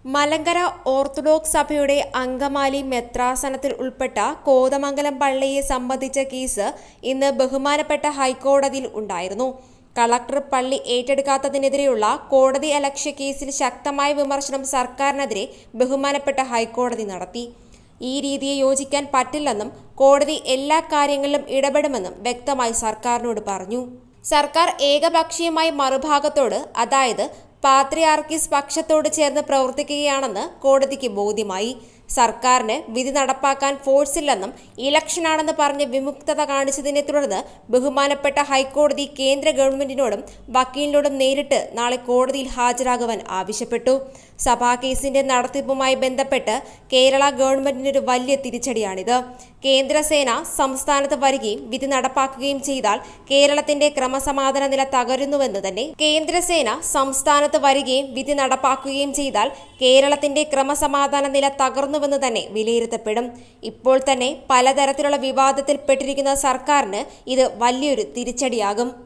Malankara orthodox സഭയുടെ അങ്കമാലി മെത്രാസനത്തിൽ ഉൾപ്പെട്ട കോതമംഗലം പള്ളിയെ സംബന്ധിച്ച കേസ് ഇന്ന് ബഹുമാനപ്പെട്ട ഹൈക്കോടതിയിൽ ഉണ്ടായിരുന്നു കളക്ടർ പള്ളി ഏറ്റെടുക്കാത്തതിനെതിരെയുള്ള കോടതി അലക്ഷ്യ കേസിൽ ശക്തമായ വിമർശനം സർക്കാരിനെതിരെ ബഹുമാനപ്പെട്ട ഹൈക്കോടതി നടത്തി ഈ രീതിയെ യോജിക്കാൻ പറ്റില്ലെന്നും കോടതി എല്ലാ കാര്യങ്ങളിലും ഇടപെടുമെന്നും വ്യക്തമായി സർക്കാരിനോട് പറഞ്ഞു സർക്കാർ ഏകപക്ഷീയമായി മറുഭാഗത്തോട് അതായത് പാത്രിയാർക്കിസ് പക്ഷത്തോട് ചേർന്ന് പ്രവർത്തിക്കുകയാണെന്ന് കോടതിക്ക് ബോധ്യമായി സർക്കാരിന് വിധി നടപ്പാക്കാൻ ഫോഴ്സില്ലെന്നും ഇലക്ഷനാണെന്ന് പറഞ്ഞ് വിമുക്തത കാണിച്ചതിനെ തുടർന്ന് ബഹുമാനപ്പെട്ട ഹൈക്കോടതി കേന്ദ്ര ഗവൺമെന്റിനോടും വക്കീലിനോടും നേരിട്ട് നാളെ കോടതിയിൽ ഹാജരാകുവാൻ ആവശ്യപ്പെട്ടു സഭാ കേസിന്റെ നടത്തിപ്പുമായി ബന്ധപ്പെട്ട് കേരള ഗവൺമെന്റിനൊരു വലിയ തിരിച്ചടിയാണിത് കേന്ദ്രസേന സംസ്ഥാനത്ത് വരികയും വിധി നടപ്പാക്കുകയും ചെയ്താൽ കേരളത്തിന്റെ ക്രമസമാധാന നില തകരുന്നുവെന്ന് തന്നെ കേന്ദ്രസേന സംസ്ഥാനത്ത് വരികയും വിധി നടപ്പാക്കുകയും ചെയ്താൽ കേരളത്തിന്റെ ക്രമസമാധാന നില തകർന്നുവെന്ന് തന്നെ വിലയിരുത്തപ്പെടും ഇപ്പോൾ തന്നെ പലതരത്തിലുള്ള വിവാദത്തിൽപ്പെട്ടിരിക്കുന്ന സർക്കാരിന് ഇത് വലിയൊരു തിരിച്ചടിയാകും